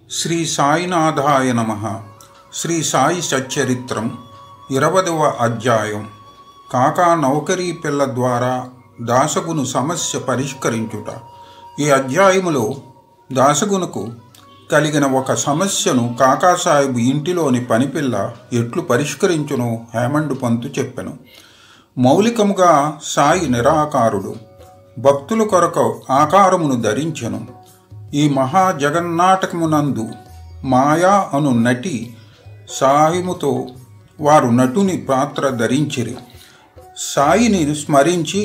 శ్రీ సాయినాథాయ నమ శ్రీ సాయి సచ్చరిత్రం ఇరవదవ అధ్యాయం కాకా నౌకరీ పిల్ల ద్వారా దాసగును సమస్య పరిష్కరించుట ఈ అధ్యాయములో దాసగునుకు కలిగిన ఒక సమస్యను కాకాసాహెబ్ ఇంటిలోని పనిపిల్ల ఎట్లు పరిష్కరించును హేమండు పంతు చెప్పెను మౌలికముగా సాయి నిరాకారుడు భక్తుల కొరకు ఆకారమును ధరించెను ఈ మహా జగన్నాటకమునందు మాయా అను నటి సాహిముతో వారు నటుని పాత్ర ధరించిరి సాయిని స్మరించి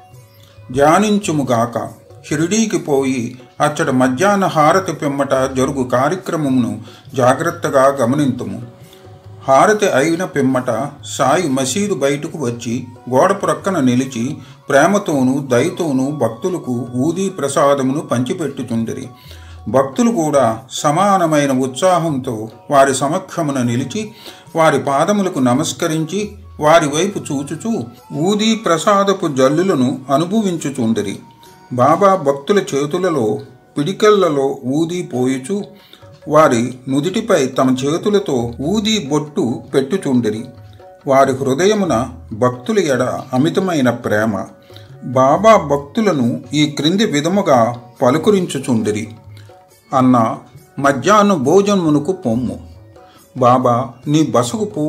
ధ్యానించుముగాక షిరిడీకి పోయి అచ్చట మధ్యాహ్న హారతి పిమ్మట జరుగు కార్యక్రమమును జాగ్రత్తగా గమనింతుము హారతి అయిన పిమ్మట సాయి మసీదు బయటకు వచ్చి గోడ ప్రక్కన నిలిచి ప్రేమతోనూ దయతోనూ భక్తులకు ఊదీ ప్రసాదమును పంచిపెట్టుచుండిరి భక్తులు కూడా సమానమైన ఉత్సాహంతో వారి సమక్షమున నిలిచి వారి పాదములకు నమస్కరించి వారి వైపు చూచుచూ ఊదీ ప్రసాదపు జల్లులను అనుభవించుచుండిరి బాబా భక్తుల చేతులలో పిడికెళ్లలో ఊదీ పోయుచు వారి నుదిటిపై తమ చేతులతో ఊదీ బొట్టు పెట్టుచుండిరి వారి హృదయమున భక్తుల ఎడ అమితమైన ప్రేమ బాబా భక్తులను ఈ క్రింది విధముగా పలుకరించుచుండిరి అన్న మధ్యాహ్న భోజనమునకు పొమ్ము బాబా నీ బసకు పో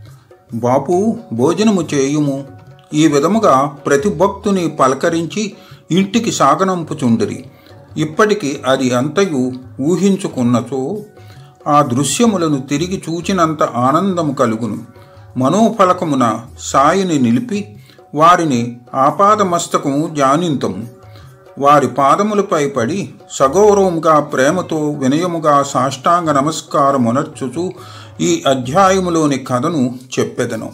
బాపు భోజనము చేయుము ఈ విధముగా ప్రతి భక్తుని పలకరించి ఇంటికి సాగనంపుచుండిరి ఇప్పటికి అది అంతయు ఊహించుకున్నచో ఆ దృశ్యములను తిరిగి చూచినంత ఆనందము కలుగును మనోఫలకమున సాయిని నిలిపి వారిని ఆపాదమస్తకము జానింతము వారి పాదములపై పడి సగౌరవముగా ప్రేమతో వినయముగా సాష్టాంగ నమస్కారమునర్చుచు ఈ అధ్యాయములోని కథను చెప్పెదను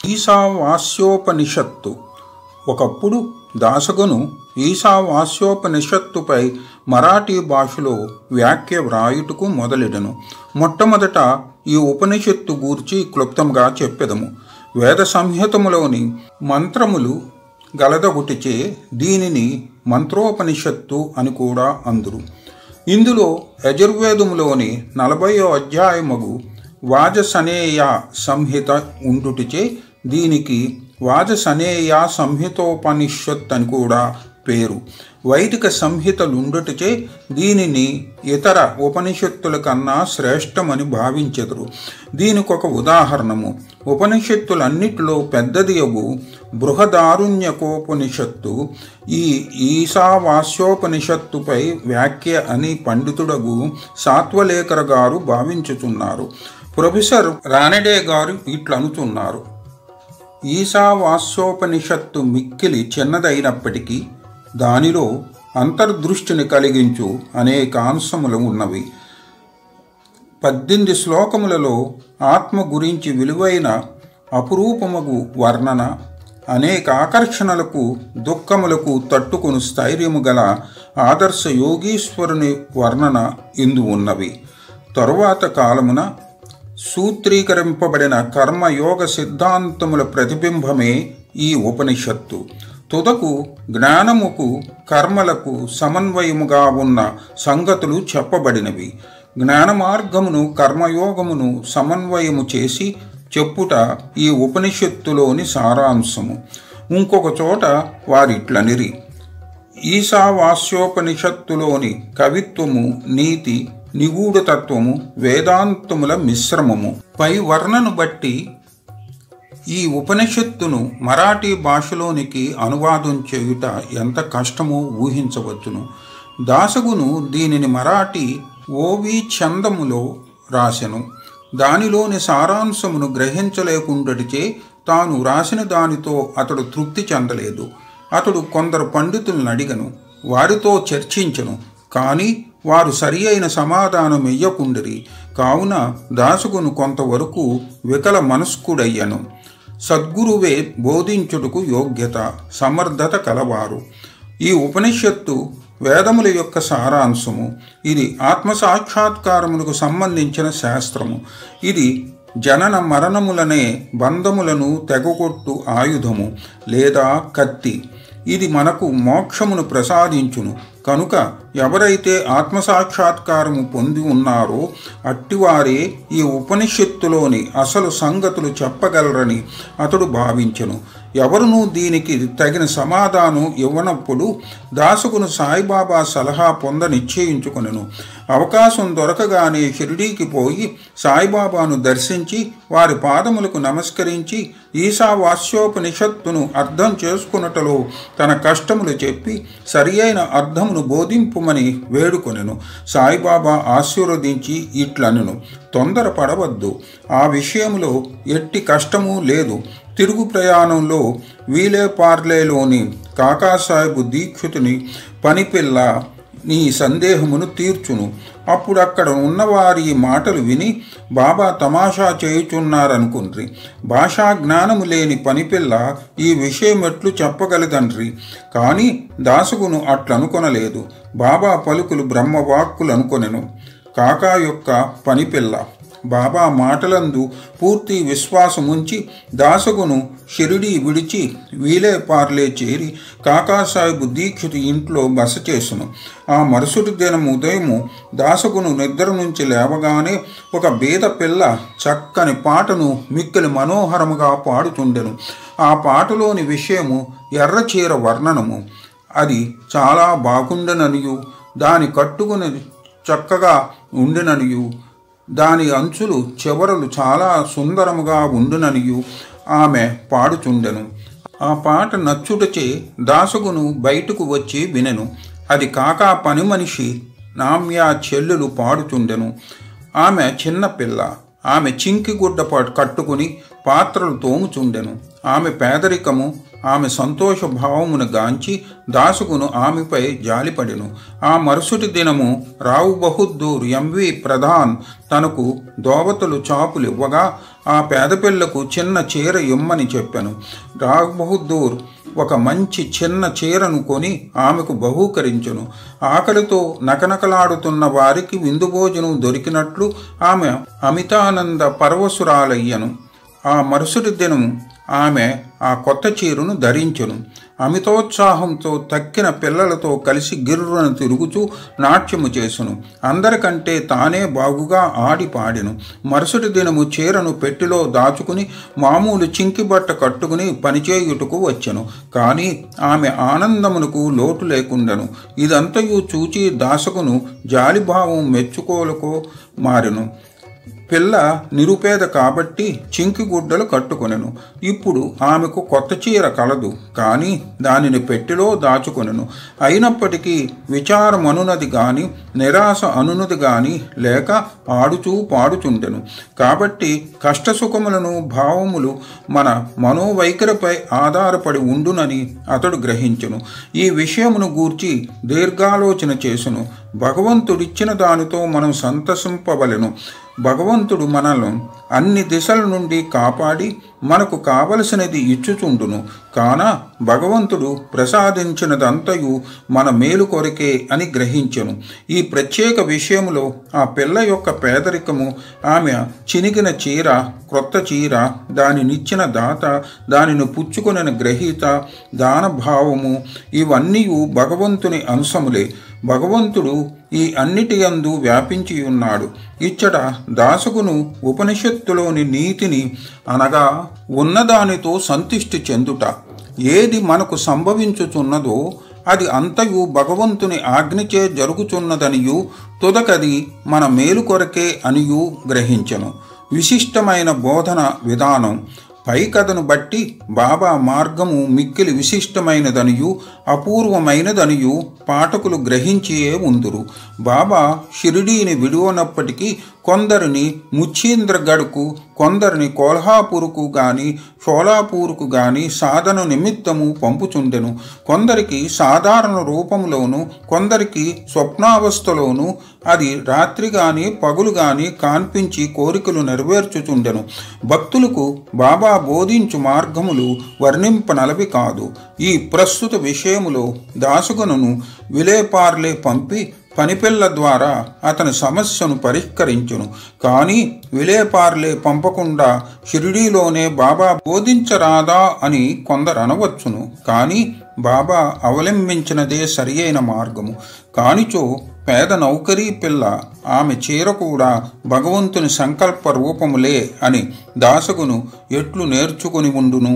ఈశావాస్యోపనిషత్తు ఒకప్పుడు దాసగును ఈశావాస్యోపనిషత్తుపై మరాఠీ భాషలో వ్యాఖ్య వ్రాయుటకు మొదలెడను మొట్టమొదట ఈ ఉపనిషత్తు గూర్చి క్లుప్తంగా చెప్పెదము వేద సంహితములోని మంత్రములు గలదగుటిచే దీనిని మంత్రోపనిషత్తు అని కూడా అందురు ఇందులో యజుర్వేదములోని నలభయో అధ్యాయముగు వాజసనేయ సంహిత ఉండుటిచే దీనికి వాజసనేయ సంహితోపనిషత్ అని కూడా పేరు వైదిక సంహితలుండుటచే దీనిని ఇతర ఉపనిషత్తుల కన్నా శ్రేష్టమని భావించెదరు దీనికి ఒక ఉదాహరణము ఉపనిషత్తులన్నిటిలో పెద్దదియగు బృహదారుణ్యకోపనిషత్తు ఈ ఈశావాస్యోపనిషత్తుపై వ్యాఖ్య అని పండితుడగు సాత్వలేఖర గారు భావించుచున్నారు ప్రొఫెసర్ రానడే గారు ఇట్లనుచున్నారు ఈశావాస్యోపనిషత్తు మిక్కిలి చిన్నదైనప్పటికీ దానిలో అంతర్దృష్టిని కలిగించు అనేక అంశములు ఉన్నవి పద్దెనిమిది శ్లోకములలో ఆత్మ గురించి విలువైన అపురూపముగు వర్ణన అనేక ఆకర్షణలకు దుఃఖములకు తట్టుకుని స్థైర్యము గల ఆదర్శ యోగీశ్వరుని వర్ణన ఇందు ఉన్నవి తరువాత కాలమున సూత్రీకరింపబడిన కర్మయోగ సిద్ధాంతముల ప్రతిబింబమే ఈ ఉపనిషత్తు తుదకు జ్ఞానముకు కర్మలకు సమన్వయముగా ఉన్న సంగతులు చెప్పబడినవి జ్ఞాన మార్గమును కర్మయోగమును సమన్వయము చేసి చెప్పుట ఈ ఉపనిషత్తులోని సారాంశము ఇంకొక చోట వారిట్లనిరి ఈశావాస్యోపనిషత్తులోని కవిత్వము నీతి నిగూఢతత్వము వేదాంతముల మిశ్రమము పై వర్ణను బట్టి ఈ ఉపనిషత్తును మరాఠీ భాషలోనికి అనువాదం చేయుట ఎంత కష్టమో ఊహించవచ్చును దాసగును దీనిని మరాఠీ ఓవి చందములో రాసెను దానిలోని సారాంశమును గ్రహించలేకుండటిచే తాను రాసిన దానితో అతడు తృప్తి చెందలేదు అతడు కొందరు పండితులను అడిగను వారితో చర్చించను కానీ వారు సరి అయిన సమాధానం ఇయ్యకుండిరి కావున దాసుకును కొంతవరకు వికల మనస్కుడయ్యను సద్గురువే బోధించుటకు యోగ్యత సమర్థత కలవారు ఈ ఉపనిషత్తు వేదముల యొక్క సారాంశము ఇది ఆత్మసాక్షాత్కారములకు సంబంధించిన శాస్త్రము ఇది జనన మరణములనే బంధములను తెగగొట్టు ఆయుధము లేదా కత్తి ఇది మనకు మోక్షమును ప్రసాదించును కనుక ఎవరైతే ఆత్మసాక్షాత్కారము పొంది ఉన్నారో అట్టివారే ఈ ఉపనిషత్తులోని అసలు సంగతులు చెప్పగలరని అతడు భావించెను ఎవరునూ దీనికి తగిన సమాధానం ఇవ్వనప్పుడు దాసుకును సాయిబాబా సలహా పొంద నిశ్చయించుకొనెను అవకాశం దొరకగానే షిరిడీకి పోయి సాయిబాబాను దర్శించి వారి పాదములకు నమస్కరించి ఈశావాస్యోపనిషత్తును అర్థం చేసుకున్నటలో తన కష్టములు చెప్పి సరి అయిన అర్థమును బోధింపుమని వేడుకొనెను సాయిబాబా ఆశీర్వదించి ఇట్లనెను తొందరపడవద్దు ఆ విషయంలో ఎట్టి కష్టము లేదు తిరుగు ప్రయాణంలో వీలే పార్లేలోని కాకాసాహెబు దీక్షితుని పనిపిల్ల నీ సందేహమును తీర్చును అప్పుడు అక్కడ ఉన్నవారి ఈ మాటలు విని బాబా తమాషా చేయుచున్నారనుకుండ్రి భాషా జ్ఞానము లేని పనిపిల్ల ఈ విషయం ఎట్లు చెప్పగలదండ్రి కానీ దాసుగును అట్లనుకొనలేదు బాబా పలుకులు బ్రహ్మవాక్కులు అనుకొనెను కాకా యొక్క పనిపిల్ల బాబా మాటలందు పూర్తి విశ్వాసముంచి దాసగును షిరిడి విడిచి వీలే పార్లే చేరి కాకాసాహెబు దీక్షితు ఇంట్లో బస చేసును ఆ మరుసటి దినం ఉదయము దాసగును నిద్ర నుంచి లేవగానే ఒక బీద పిల్ల చక్కని పాటను మిక్కిలి మనోహరముగా పాడుతుండెను ఆ పాటలోని విషయము ఎర్రచీర వర్ణనము అది చాలా బాగుండెననియు దాని కట్టుకుని చక్కగా ఉండిననియు దాని అంచులు చివరలు చాలా సుందరముగా ఉండుననియు ఆమె పాడుచుండెను ఆ పాట నచ్చుటచే దాసగును బయటకు వచ్చి వినెను అది కాకా పని మనిషి నామ్యా చెల్లెలు పాడుచుండెను ఆమె చిన్న పిల్ల ఆమె చింకి గుడ్డ ప- కట్టుకుని పాత్రలు తోముచుండెను ఆమె పేదరికము ఆమె సంతోష భావమును గాంచి దాసుకును ఆమెపై జాలిపడెను ఆ మరుసటి దినము రావు బహుద్దూర్ ఎంవి ప్రధాన్ తనకు దోవతలు చాపులు ఇవ్వగా ఆ పేద పిల్లకు చిన్న చీర ఇమ్మని చెప్పాను రావు బహుద్దూర్ ఒక మంచి చిన్న చీరను కొని ఆమెకు బహూకరించును ఆకలితో నకనకలాడుతున్న వారికి విందు భోజనం దొరికినట్లు ఆమె అమితానంద పరవశురాలయ్యను ఆ మరుసటి దినం ఆమె ఆ కొత్త చీరను ధరించెను అమితోత్సాహంతో తక్కిన పిల్లలతో కలిసి గిర్రును తిరుగుతూ నాట్యము చేసును అందరికంటే తానే బాగుగా ఆడి పాడెను మరుసటి దినము చీరను పెట్టెలో దాచుకుని మామూలు చింకి బట్ట కట్టుకుని పనిచేయుటకు వచ్చెను కానీ ఆమె ఆనందమునకు లోటు లేకుండెను ఇదంతయు చూచి దాసకును జాలిభావం మెచ్చుకోలకో మారెను పిల్ల నిరుపేద కాబట్టి చింకి గుడ్డలు కట్టుకొనెను ఇప్పుడు ఆమెకు కొత్త చీర కలదు కానీ దానిని పెట్టెలో దాచుకొనెను అయినప్పటికీ విచారం అనునది గాని నిరాశ అనునది గాని లేక ఆడుచూ పాడుచుండెను కాబట్టి కష్టసుఖములను భావములు మన మనోవైఖరిపై ఆధారపడి ఉండునని అతడు గ్రహించును ఈ విషయమును గూర్చి దీర్ఘాలోచన చేసును భగవంతుడిచ్చిన దానితో మనం సంతసింపవలెను భగవంతుడు మనల్ని అన్ని దిశల నుండి కాపాడి మనకు కావలసినది ఇచ్చుచుండును కాన భగవంతుడు ప్రసాదించినదంతయు మన మేలు కొరకే అని గ్రహించెను ఈ ప్రత్యేక విషయములో ఆ పిల్ల యొక్క పేదరికము ఆమె చినిగిన చీర క్రొత్త చీర దానినిచ్చిన దాత దానిని పుచ్చుకొనిన గ్రహీత దానభావము ఇవన్నీ భగవంతుని అంశములే భగవంతుడు ఈ అన్నిటి యందు వ్యాపించి ఉన్నాడు ఇచ్చట దాసకును ఉపనిషత్తులోని నీతిని అనగా ఉన్నదానితో సంతుష్టి చెందుట ఏది మనకు సంభవించుచున్నదో అది అంతయు భగవంతుని ఆజ్ఞచే జరుగుచున్నదనియు తుదకది మన మేలు కొరకే అనియు గ్రహించను విశిష్టమైన బోధన విధానం పై కథను బట్టి బాబా మార్గము మిక్కిలి విశిష్టమైనదనియు అపూర్వమైనదనియు పాఠకులు గ్రహించియే ఉందురు బాబా షిరిడీని విడువనప్పటికీ కొందరిని ముచ్చీంద్రగఢ్కు కొందరిని కోల్హాపూర్కు గాని షోలాపూర్కు గాని సాధన నిమిత్తము పంపుచుండెను కొందరికి సాధారణ రూపంలోను కొందరికి స్వప్నావస్థలోను అది రాత్రి గాని పగులు గాని కాన్పించి కోరికలు నెరవేర్చుచుండెను భక్తులకు బాబా బోధించు మార్గములు వర్ణింపనలవి కాదు ఈ ప్రస్తుత విషయములో దాసుగనును విలేపార్లే పంపి పనిపిల్ల ద్వారా అతని సమస్యను పరిష్కరించును కానీ విలేపార్లే పంపకుండా షిరిడీలోనే బాబా బోధించరాదా అని కొందరు అనవచ్చును కానీ బాబా అవలంబించినదే సరియైన మార్గము కానిచో పేద నౌకరీ పిల్ల ఆమె చీర కూడా భగవంతుని సంకల్ప రూపములే అని దాసగును ఎట్లు నేర్చుకుని ఉండును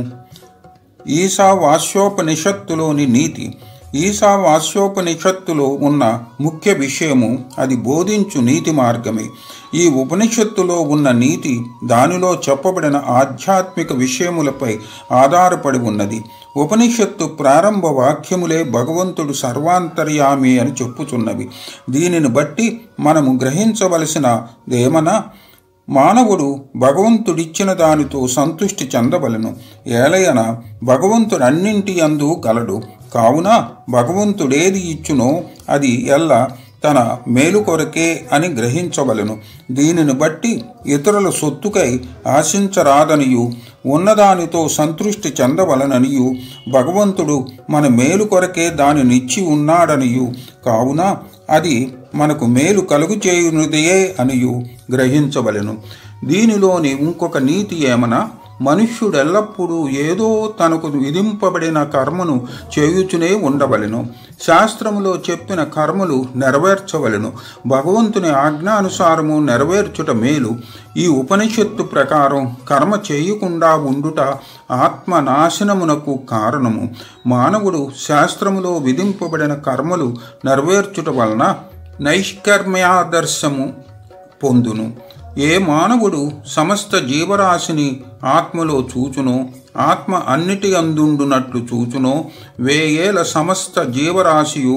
ఈశా వాస్యోపనిషత్తులోని నీతి ఈశా వాస్యోపనిషత్తులో ఉన్న ముఖ్య విషయము అది బోధించు నీతి మార్గమే ఈ ఉపనిషత్తులో ఉన్న నీతి దానిలో చెప్పబడిన ఆధ్యాత్మిక విషయములపై ఆధారపడి ఉన్నది ఉపనిషత్తు ప్రారంభ వాక్యములే భగవంతుడు సర్వాంతర్యామి అని చెప్పుచున్నవి దీనిని బట్టి మనము గ్రహించవలసినదేమనా మానవుడు భగవంతుడిచ్చిన దానితో సంతృష్టి చెందవలను ఏలయన భగవంతుడు అన్నింటి అందు గలడు కావున భగవంతుడేది ఇచ్చునో అది ఎల్ల తన మేలు కొరకే అని గ్రహించవలను దీనిని బట్టి ఇతరుల సొత్తుకై ఆశించరాదనియు ఉన్నదానితో సంతృష్టి చెందవలననియు భగవంతుడు మన మేలు కొరకే దానినిచ్చి ఉన్నాడనియు కావున అది మనకు మేలు కలుగు చేయునిదే అనియు గ్రహించవలెను దీనిలోని ఇంకొక నీతి ఏమనా మనుష్యుడెల్లప్పుడూ ఏదో తనకు విధింపబడిన కర్మను చేయుచునే ఉండవలెను శాస్త్రములో చెప్పిన కర్మలు నెరవేర్చవలెను భగవంతుని ఆజ్ఞానుసారము నెరవేర్చుట మేలు ఈ ఉపనిషత్తు ప్రకారం కర్మ చేయకుండా ఉండుట ఆత్మ నాశనమునకు కారణము మానవుడు శాస్త్రములో విధింపబడిన కర్మలు నెరవేర్చుట వలన నైష్కర్మ్యాదర్శము పొందును ఏ మానవుడు సమస్త జీవరాశిని ఆత్మలో చూచునో ఆత్మ అన్నిటి అందుండునట్లు చూచునో వేయేల సమస్త జీవరాశియు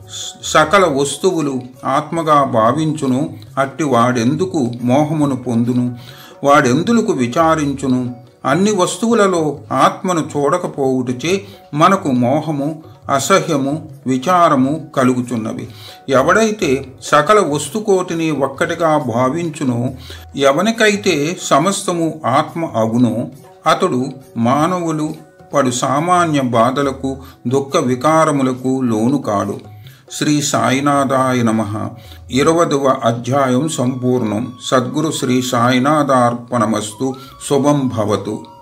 సకల వస్తువులు ఆత్మగా భావించును అట్టి వాడెందుకు మోహమును పొందును వాడెందులకు విచారించును అన్ని వస్తువులలో ఆత్మను చూడకపోవుటచే మనకు మోహము అసహ్యము విచారము కలుగుచున్నవి ఎవడైతే సకల వస్తుకోటిని ఒక్కటిగా భావించునో ఎవనికైతే సమస్తము ఆత్మ అగునో అతడు మానవులు పడు సామాన్య బాధలకు దుఃఖ వికారములకు లోను కాడు శ్రీ సాయినాథాయ నమ ఇరవదవ అధ్యాయం సంపూర్ణం సద్గురు శ్రీ సాయినాథార్పణమస్తు శుభం భవతు